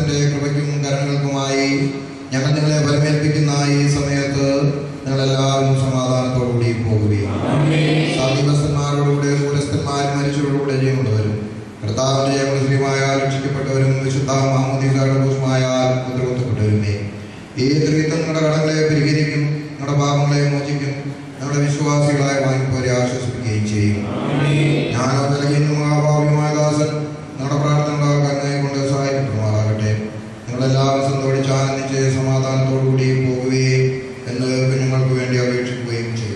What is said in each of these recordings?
ദൈവത്തിന്റെ കൃപയ്ക്കും കരങ്ങൾക്കുമായി ഞങ്ങൾ നിങ്ങളെ പരിമേൽപ്പിക്കുന്ന ഈ സമയത്ത് നിങ്ങളെല്ലാവരും സമാധാനത്തോടുകൂടി പോകുകയും സമീപസ്ഥന്മാരോടുകൂടെ കൂലസ്ഥന്മാരും മരിച്ചവരോടുകൂടെ ജയമുള്ളവരും കർത്താവിന്റെ ജയമുസ്ലിമായ രക്ഷിക്കപ്പെട്ടവരും വിശുദ്ധ മാമോദികളുമായ മുദ്രകുത്തപ്പെട്ടവരുമേ ഈ ത്രിത്വം നിങ്ങളുടെ കടങ്ങളെ പരിഹരിക്കും നിങ്ങളുടെ പാപങ്ങളെ മോചിക്കും ഞങ്ങളുടെ വിശ്വാസികളായ വാങ്ങിപ്പോരെ ആശ്വസിപ്പിക്കുകയും ചെയ്യും ഞാനോ നൽകിയ മഹാഭാവ്യമായ ദാസൻ നിങ്ങളുടെ പ്രാർത്ഥനകളാൽ കരുണയെ കൊണ്ട് സഹായിക്കപ്പെടുമാറാകട്ടെ നിങ്ങളെല്ലാവരും സന്തോഷിച്ച് ആനന്ദിച്ച് സമാധാനത്തോടുകൂടി പോകുകയും എന്ന് കുഞ്ഞുങ്ങൾക്ക് വേണ്ടി അപേക്ഷിക്കുകയും ചെയ്യും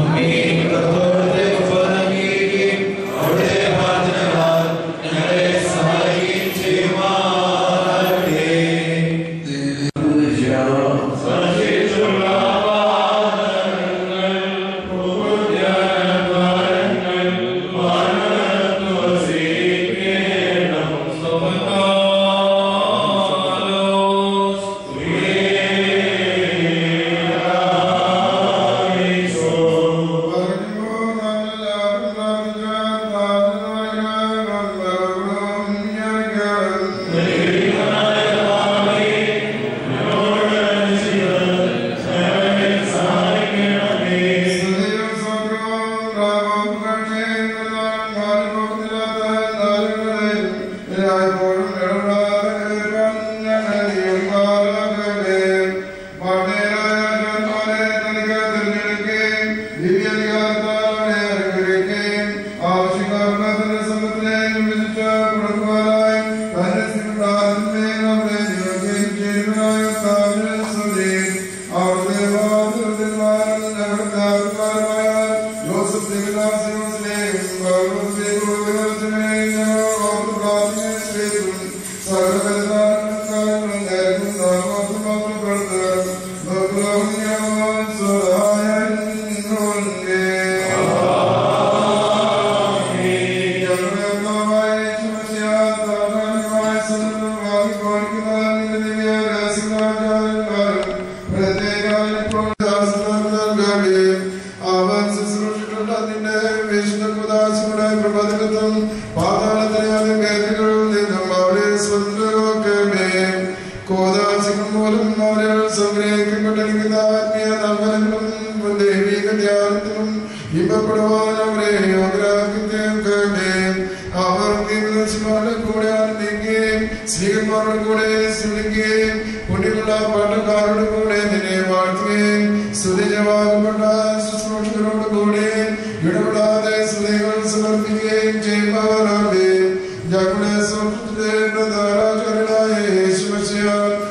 സ്ത്രീകന്മാരുടെ കൂടെ സ്തുതിക്കുകയും പുണ്യമുള്ള പാട്ടുകാരുടെ കൂടെ നിന്നെ വാഴ്ത്തുകയും സ്തുതിജവാകപ്പെട്ട ശുശ്രൂഷകരോട് കൂടെ ഇടപെടാതെ സ്തുതികൾ സമർപ്പിക്കുകയും ചെയ്യുന്നവരാകെ ഞങ്ങളുടെ സ്വർഗത്തിലെ പ്രധാനാചാര്യനായ യേശുമശിയ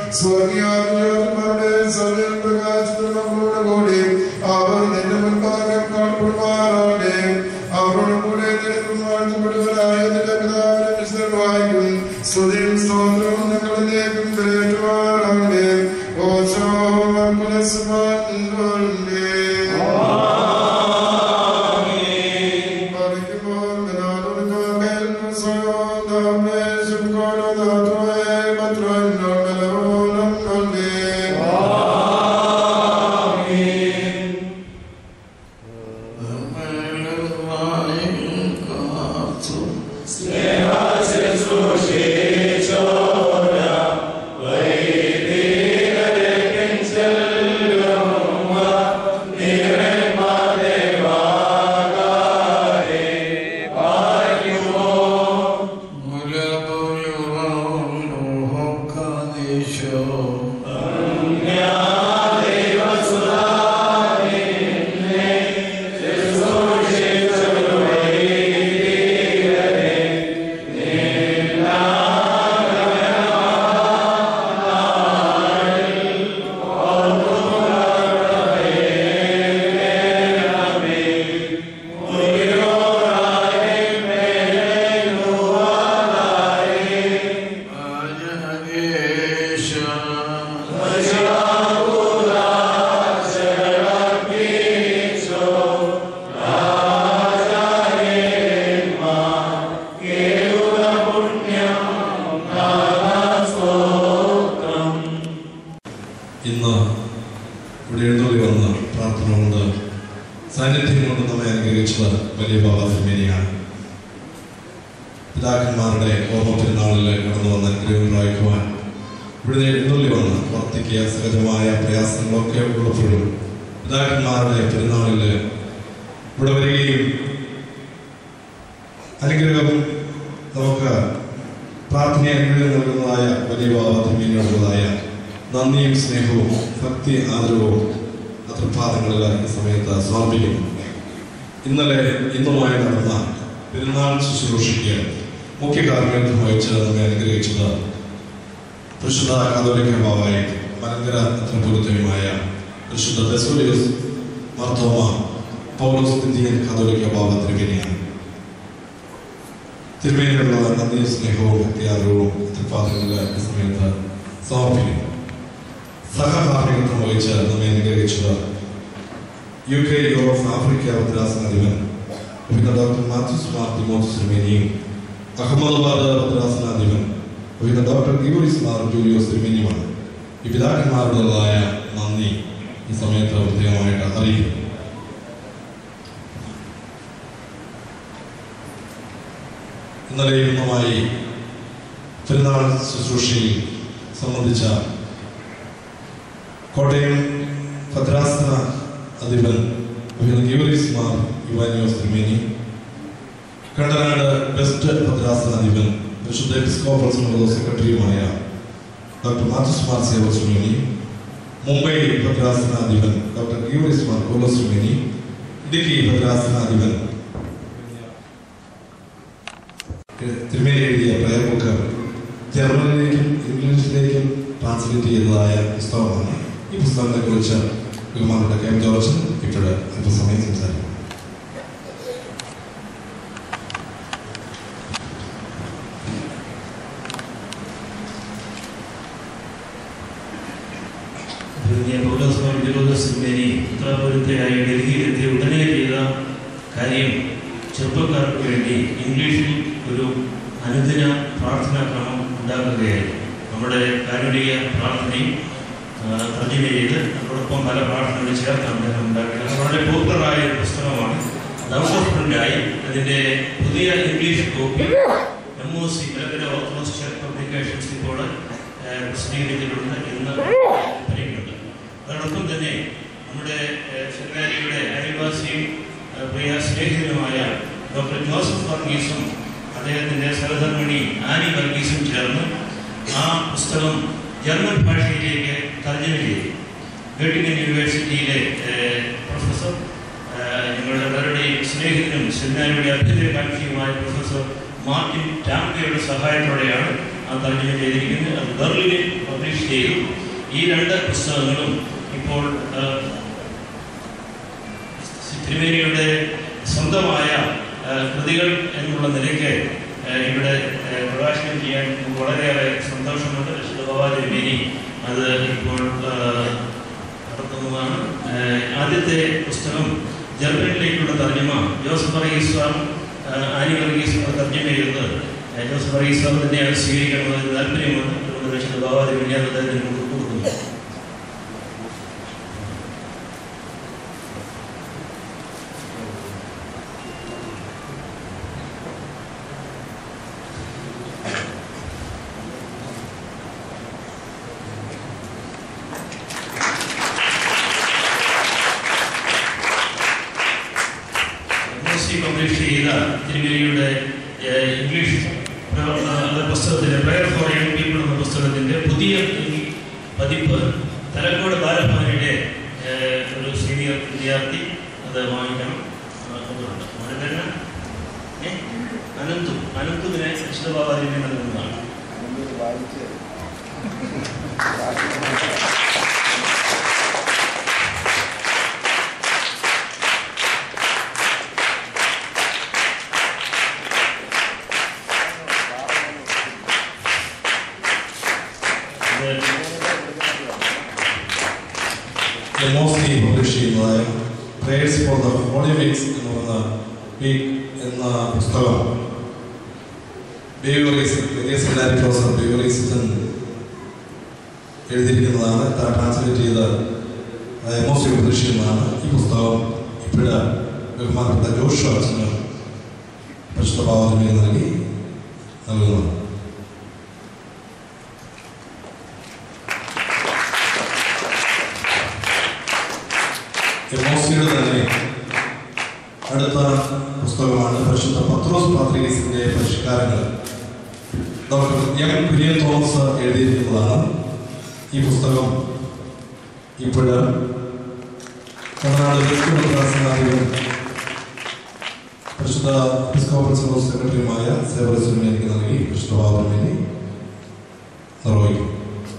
സ്വർഗീയാത്മാരുടെ സഭയിൽ പ്രകാശത്തോടെ കൂടി അവർ നിന്റെ മുൻപാകെ കാണപ്പെടുമാറാകെ അവരോട് കൂടെ നിനക്കും വാഴ്ത്തപ്പെടുന്നവരായ നിന്റെ പിതാവിനെ വിശുദ്ധൻ വായിക്കും സ്തുതിയും സ്തോത്രവും ഞങ്ങളിലേക്കും കയറ്റുമാറാകെ ഓശോ ഇന്ന് ഇവിടെ എഴുന്നള്ളി വന്ന് പ്രാർത്ഥന കൊണ്ട് സാന്നിധ്യം കൊണ്ട് നമ്മെ അനുഗ്രഹിച്ചത് വലിയ ബാബ തിരുമേനിയാണ് പിതാക്കന്മാരുടെ ഓർമ്മ പെരുന്നാളിൽ കടന്നു വന്ന അനുഗ്രഹം പ്രാപിക്കുവാൻ ഇവിടെ എഴുന്നള്ളി വന്ന് വർദ്ധിക്കുക സഹജമായ പ്രയാസങ്ങളൊക്കെ ഉള്ളപ്പോഴും പിതാക്കന്മാരുടെ പെരുന്നാളില് ഇവിടെ വരികയും അനുഗ്രഹം നമുക്ക് പ്രാർത്ഥന അനുഗ്രഹം നൽകുന്നതായ വലിയ ബാബത്തിനുള്ളതായ നന്ദിയും സ്നേഹവും ഭക്തി ആദരവും അത്രപാദങ്ങളിൽ ഈ സമയത്ത് സമർപ്പിക്കുന്നു ഇന്നലെ ഇന്നുമായി നടന്ന പെരുന്നാൾ ശുശ്രൂഷയ്ക്ക് മുഖ്യ കാർമ്മികത്വം വഹിച്ച് നമ്മെ അനുഗ്രഹിച്ചത് പരിശുദ്ധ കാതോലിക്ക ബാബായി മലങ്കര അത്രപൂരത്വയുമായ പരിശുദ്ധ ബെസോലിയസ് മർത്തോമ പൗലോസ് ഇന്ത്യൻ കാതോലിക്ക ബാബ തിരുമേനിയാണ് തിരുമേനിയുള്ള നന്ദി സ്നേഹവും ഭക്തിയാദരവും തൃപ്പാദങ്ങളിൽ ഈ സമയത്ത് സമർപ്പിക്കുന്നു സഹകാർമ്മികത്വം വഹിച്ച് നമ്മെ അനുഗ്രഹിച്ചത് യു കെ യൂറോപ്പ് ആഫ്രിക്ക ഭദ്രാസനാധിപൻ വിവിധ ഡോക്ടർ മാത്യുസ് മാർ തിമോത്ത് തിരുമേനിയും അഹമ്മദാബാദ് ഭദ്രാസനാധിപൻ വിവിധ ഡോക്ടർ ഗീവറിസ് മാർ ജൂലിയോസ് തിരുമേനിയുമാണ് ഈ പിതാക്കന്മാരുടേതായ നന്ദി ഈ സമയത്ത് പ്രത്യേകമായിട്ട് അറിയിക്കുന്നു ഇന്നലെ ഇന്നുമായി പെരുന്നാൾ ശുശ്രൂഷയിൽ സംബന്ധിച്ച കോട്ടയം ഭദ്രാസന അധിപൻ ഗീവറീസ് മാർ യുവാനിയോസ് തിരുമേനി കണ്ടനാട് വെസ്റ്റ് ഭദ്രാസന അധിപൻ വിശുദ്ധ എപ്പിസ്കോപ്പൽ സമിതി സെക്രട്ടറിയുമായ ഡോക്ടർ മാർച്ചസ് മാർ സേവ തിരുമേനി മുംബൈ ഭദ്രാസന അധിപൻ ഡോക്ടർ ഗീവറീസ് മാർ കോലോസ് തിരുമേനി ഇടുക്കി ഭദ്രാസന അധിപൻ തിരുമേനി എഴുതിയ പ്രയർ ബുക്ക് ജർമ്മനിയിലേക്കും ഇംഗ്ലീഷിലേക്കും ട്രാൻസ്ലേറ്റ് ചെയ്തതായ പുസ്തകമാണ് ഈ പുസ്തകത്തെ കുറിച്ച് ബഹുമാനപ്പെട്ട കെ എം ജോർജ് ഇപ്പോൾ അല്പസമയം സംസാരിക്കും തുടങ്ങിയ പൗലോസ്മാർ വിരോധസിന്മേനി ഉത്തരപുരത്തെയായി ഡൽഹിയിലെത്തിയ ഉടനെ ചെയ്ത കാര്യം ചെറുപ്പക്കാർക്ക് വേണ്ടി ഇംഗ്ലീഷിൽ ഒരു അനുദിന പ്രാർത്ഥനാ ക്രമം ഉണ്ടാക്കുകയായിരുന്നു നമ്മുടെ കാരുണിക പ്രാർത്ഥനയും ആ, തർജ്ജമ ചെയ്ത് അതോടൊപ്പം പല പ്രാർത്ഥനകൾ ചേർത്താണ് അദ്ദേഹം ഉണ്ടാക്കിയത് അത് വളരെ പോപ്പുലറായ ഒരു പുസ്തകമാണ് ദൗസഫ് പ്രിന്റായി അതിൻ്റെ പുതിയ English copy M O C Malankara Orthodox Church publications ഇപ്പോൾ ആ, പ്രസിദ്ധീകരിച്ചിട്ടുണ്ട് ഇന്ന് വിൽപ്പനയ്ക്കുണ്ട് അതോടൊപ്പം തന്നെ നമ്മുടെ ആ, സെക്രട്ടറിയുടെ അയൽവാസിയും ആ, പ്രിയ സ്നേഹിതനുമായ ഡോക്ടർ ജോസഫ് വർഗീസും അദ്ദേഹത്തിൻ്റെ സഹധർമ്മിണി ആനി വർഗീസും ചേർന്ന് ആ പുസ്തകം ജർമ്മൻ ഭാഷയിലേക്ക് തർജ്ജമ ചെയ്തു ഗേട്ടിംഗൻ യൂണിവേഴ്സിറ്റിയിലെ ഏഹ്, പ്രൊഫസർ ഏഹ്, ഞങ്ങളുടെ പലരുടെയും സ്നേഹിതനും സെമിനാരിയുടെ അഭ്യന്തരകാംക്ഷിയുമായ പ്രൊഫസർ മാർട്ടിൻ ടാംകയുടെ സഹായത്തോടെയാണ് ആ തർജ്ജമ ചെയ്തിരിക്കുന്നത് അത് ബെർലിനിൽ പബ്ലിഷ് ചെയ്തു ഈ രണ്ട് പുസ്തകങ്ങളും ഇപ്പോൾ ഏഹ്, തിരുമേനിയുടെ സ്വന്തമായ ആ, കൃതികൾ എന്നുള്ള നിലയ്ക്ക് ആ, ഇവിടെ ആ, പ്രകാശനം ചെയ്യാൻ നമുക്ക് വളരെയേറെ സന്തോഷമുണ്ട് വിശുദ്ധ ബാബാ തിരുമേനി അത് ഇപ്പോൾ ആ, നടത്തുന്നതാണ് ആ, ആദ്യത്തെ പുസ്തകം ജർമ്മനിലേക്കുള്ള തർജ്ജമ ജോസഫ് വർഗീസ് സാർ ആ, ആനി വർഗീസ് സാർ തർജ്ജമ ചെയ്യുന്നത് ആ, ജോസഫ് വർഗീസ് സാർ തന്നെ അത് സ്വീകരിക്കണമെന്ന് താല്പര്യമുണ്ട് അതുകൊണ്ട് വിശുദ്ധ ബാബാ തിരുമേനി അത് അദ്ദേഹത്തിന് കൊടുക്കുന്നു എംഎസ്സി പബ്ലിഷ് ചെയ്ത തിരുമേനിയുടെ ഏഹ്, ഇംഗ്ലീഷ് പ്ര- ആ, അത് പുസ്തകത്തിന്റെ പ്രയർ ഫോർ യങ് പീപ്പിൾ എന്ന പുസ്തകത്തിന്റെ പുതിയ ഈ പതിപ്പ് തലക്കോട് ബാലഭവനിയുടെ ഏഹ്, ഒരു സീനിയർ വിദ്യാർത്ഥി അത് വാങ്ങിക്കണം ആ, അതുകൊണ്ട് അവന് തന്നെ ഏ? അനന്തു അനന്തുവിനെ വിശുദ്ധബാബാദിനെ നൽകുന്നതാണ് ഇത് മോസ്ലി പബ്ലിഷ് ചെയ്യുന്നതായ prayers for the holy weeks എന്ന് പറയുന്ന വീക്ക് എന്ന പുസ്തകം ബേവറീസ് വലിയ സെമിനാരി പ്രൊഫസർ ബേവറീസിൻ എഴുതിയിരിക്കുന്നതാണ് ട്രാൻസ്ലേറ്റ് ചെയ്ത മോസ്ലി പബ്ലിഷ് ചെയ്യുന്നതാണ് ഈ പുസ്തകം ഇപ്പോഴ് ബഹുമാനപ്പെട്ട ജോഷു അച്ഛന് പരിശുദ്ധഭാവത്തിന് നൽകി നൽകുന്നതാണ് എമോസിയുടെ തന്നെ അടുത്ത പുസ്തകമാണ് പരിശുദ്ധ പത്രോസ് പാത്രീസിന്റെ പരിഷ്കാരങ്ങൾ ഡോക്ടർ എം കുര്യൻ തോമസ് എഴുതിയിരിക്കുന്നതാണ് ഈ പുസ്തകം ഇപ്പോഴ് തമിഴ്നാട് വിശ്വവിദ്യാസനാധിപൻ പരിശുദ്ധ എപ്പിസ്കോപ്പൽ സഭ സെക്രട്ടറിയുമായ സേവരസ്വരനെ എനിക്ക് നൽകി വിശുദ്ധവാദം വേണ്ടി നിർവഹിക്കും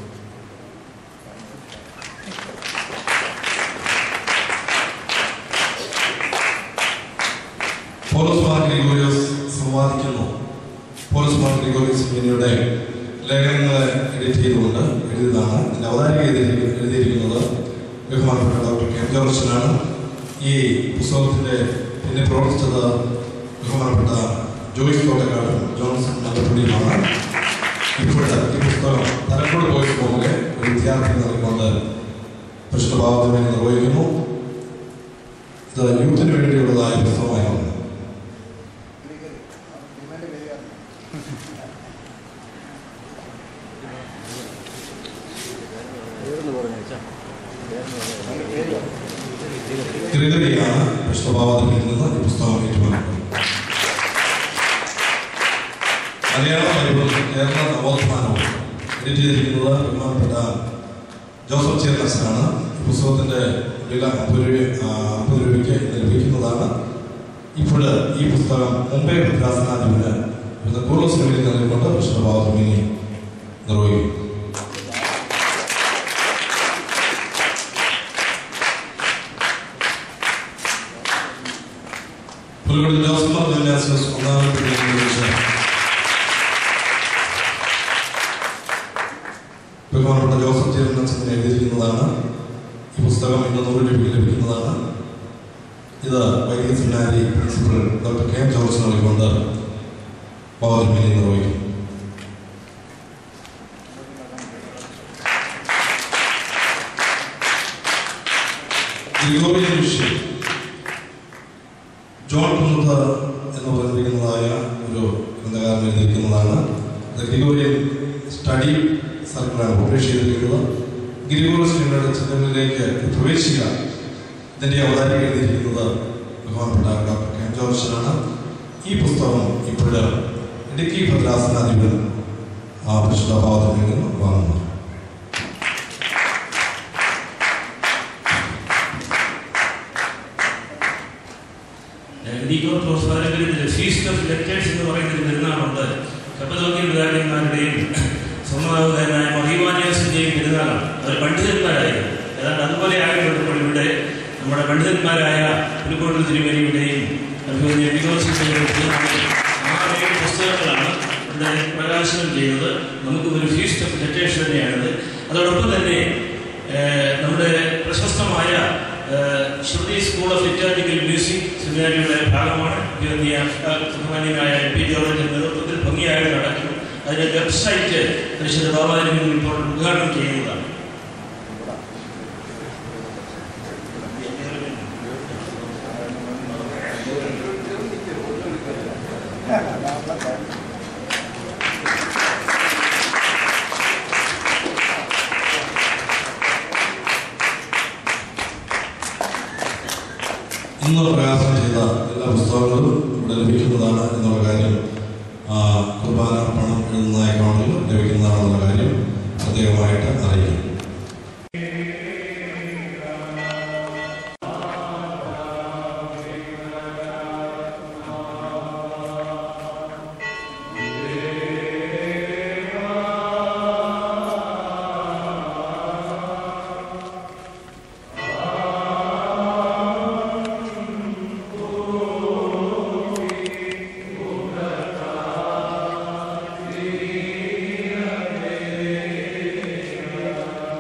പോലീസ് മാർ ഗ്രിഗോറിയോസ് സംവാദിക്കുന്നു പോലീസ് മാർ ഗ്രിഗോറിയോസ് ഇങ്ങനെയുടെ ലേഖനങ്ങളെ എഡിറ്റ് ചെയ്തുകൊണ്ട് എഴുതിയതാണ് ഇതിന്റെ അവതാരിക എഴുതി- എഴുതിയിരിക്കുന്നത് ബഹുമാനപ്പെട്ട ഡോക്ടർ കെ എം ജോർജനാണ് ഈ പുസ്തകത്തിന്റെ പിന്നെ പ്രവർത്തിച്ചത് ബഹുമാനപ്പെട്ട ജോയിസ് തോട്ടക്കാടും ജോൺസൺ നല്ലപ്പള്ളിയുമാണ് ഇപ്പോഴത്തെ ഈ പുസ്തകം തലക്കോട് പോയി പോകുക ഒരു വിദ്യാർത്ഥി നൽകിക്കൊണ്ട് കൃഷ്ണഭാവത്തിനെ നിർവഹിക്കുന്നു ഇത് യൂത്തിന് വേണ്ടിയുള്ളതായ പുസ്തകമായിരുന്നു ഗ്രിഗറിയാണ് കൃഷ്ണഭാവത്തിൽ നിന്ന് ഈ പുസ്തകം ഏറ്റുവാങ്ങുന്നത് മലയാള ബൈബിൾ കേരള നവോത്ഥാനവും എഡിറ്റ് ചെയ്തിരിക്കുന്നത് ബഹുമാനപ്പെട്ട ജോസഫ് ചേർന്നസാണ് ഈ പുസ്തകത്തിന്റെ വില അമ്പത് രൂപ ആ, അമ്പത് രൂപയ്ക്ക് ഇന്ന് ലഭിക്കുന്നതാണ് ഇപ്പോൾ ഈ പുസ്തകം മുംബൈ ഭദ്രാസനാധിപന് ഇന്ന് കൂർലോസ് വേണ്ടി നൽകിക്കൊണ്ട് കൃഷ്ണഭാവത്തിനെ നിർവഹിക്കും പുൽക്കൊടി ജോസഫ് മാർ വിന്യാസസ് ഒന്നാമത്തെ വിളിച്ച് ബഹുമാനപ്പെട്ട ജോസഫ് ചേർന്നച്ചൻ എഴുതിയിരിക്കുന്നതാണ് ഈ പുസ്തകം ഇന്ന് നൂറ് രൂപയ്ക്ക് ലഭിക്കുന്നതാണ് ഇത് വൈദ്യുതി seminary principal doctor K M George നൽകിക്കൊണ്ട് പൗർണമി നിർവഹിക്കും ഗ്രിഗോറിയൻ വിഷയം ജോൺ കുന്നത്ത് എന്ന് പറഞ്ഞിരിക്കുന്നതായ ഒരു ഗ്രന്ഥകാരൻ എഴുതിയിരിക്കുന്നതാണ് ഇത് ഗ്രിഗോറിയൻ സ്റ്റഡി സർക്കിളാണ് പബ്ലിഷ് ചെയ്തിരിക്കുന്നത് ഗ്രിഗോറിയസ് യൂണിയുടെ ചിന്തകളിലേക്ക് പ്രവേശിക്കുക ഇതിന്റെ അവതാരിക എഴുതിയിരിക്കുന്നത് ബഹുമാനപ്പെട്ട ഡോക്ടർ കെ എം ജോർജനാണ് ഈ പുസ്തകം ഇപ്പോഴ് ഇടുക്കി ഭദ്രാസനാധിപൻ ആ പരിശുദ്ധഭാവത്തിൽ നിന്ന് വാങ്ങുന്നു എൻഡിഗോ പ്രോത്സാഹനത്തിൽ ഫീസ്റ്റ് ഓഫ് ലെറ്റേഴ്സ് എന്ന് പറയുന്ന ഒരു പെരുന്നാളുണ്ട് കപ്പതോക്കി വികാരിമാരുടെയും സമാധാനായ മഹിമാന്യാസിന്റെയും പെരുന്നാളാണ് അവർ പണ്ഡിതന്മാരായിരുന്നു ഏതാണ്ട് അതുപോലെ ആയപ്പോൾ ഇവിടെ നമ്മുടെ പണ്ഡിതന്മാരായ പുലിക്കോട്ടിൽ തിരുമേനിയുടെയും അതുപോലെ എൻഡിഗോസിന്റെയും ആറേഴ് പുസ്തകങ്ങളാണ് ഇവിടെ പ്രകാശനം ചെയ്യുന്നത് നമുക്ക് ഒരു ഫീസ്റ്റ് ഓഫ് ലെറ്റേഴ്സ് തന്നെയാണിത് അതോടൊപ്പം തന്നെ ഏഹ്, നമ്മുടെ പ്രശസ്തമായ ഏഹ്, Shruti school of liturgical music സെമിനാരിയുടെ ഭാഗമാണ് ബഹുമാനിയ, ഏഹ്, ബഹുമാന്യനായ എം പി ജോർജിന്റെ നേതൃത്വത്തിൽ ഭംഗിയായിട്ട് നടക്കുന്നു അതിന്റെ വെബ്സൈറ്റ് പരിശുദ്ധ ബാബാജിന് ഇപ്പോൾ ഉദ്ഘാടനം ചെയ്യുന്നതാണ് ഇന്ന് പ്രകാശനം ചെയ്ത എല്ലാ പുസ്തകങ്ങളും ഇവിടെ ലഭിക്കുന്നതാണ് എന്നുള്ള കാര്യം ആ, കുർബാന പണം എഴുതുന്ന അക്കൗണ്ടിൽ ലഭിക്കുന്നതാണെന്നുള്ള കാര്യം പ്രത്യേകമായിട്ട് അറിയിക്കും ും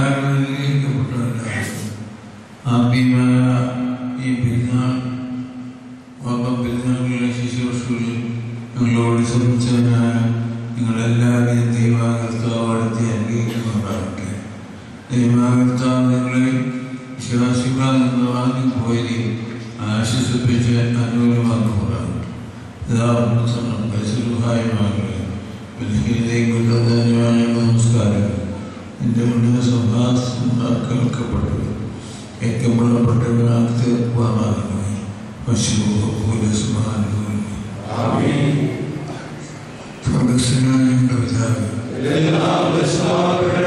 ആത്മീയമായ ഈ പെരുന്നാൾ ഓർമ്മ പെരുന്നാളിലെ ശുശ്രൂഷകളിൽ ഞങ്ങളോട് ശ്രമിച്ചവനായ നിങ്ങളെല്ലാവരെയും ദൈവാകർത്താവടുത്തി അനുഗ്രഹിക്കുന്നുണ്ടാകട്ടെ ദൈവാകർത്താവ് നിങ്ങളെ വിശ്വാസികളിൽ നിന്ന് വാങ്ങിപ്പോയതിൽ ആശ്വസിപ്പിച്ച് അനുകൂലമാക്കുമാറാകട്ടെ പിതാവുന്ന പരിശുദ്ധായമാകട്ടെ ബലഹീനതയും കൊണ്ടുവന്നതിനുമായ നമസ്കാരം എൻ്റെ മുഴുവൻ സംഭാഷണം കേൾക്കപ്പെട്ടു ഏക്കമുള്ളപ്പെട്ടവനാക്കി തീർക്കുവാനാകണമേ പശു പൂരസ്മാനുഭവം സ്വർഗസ്വനായ പിതാവ് എല്ലാ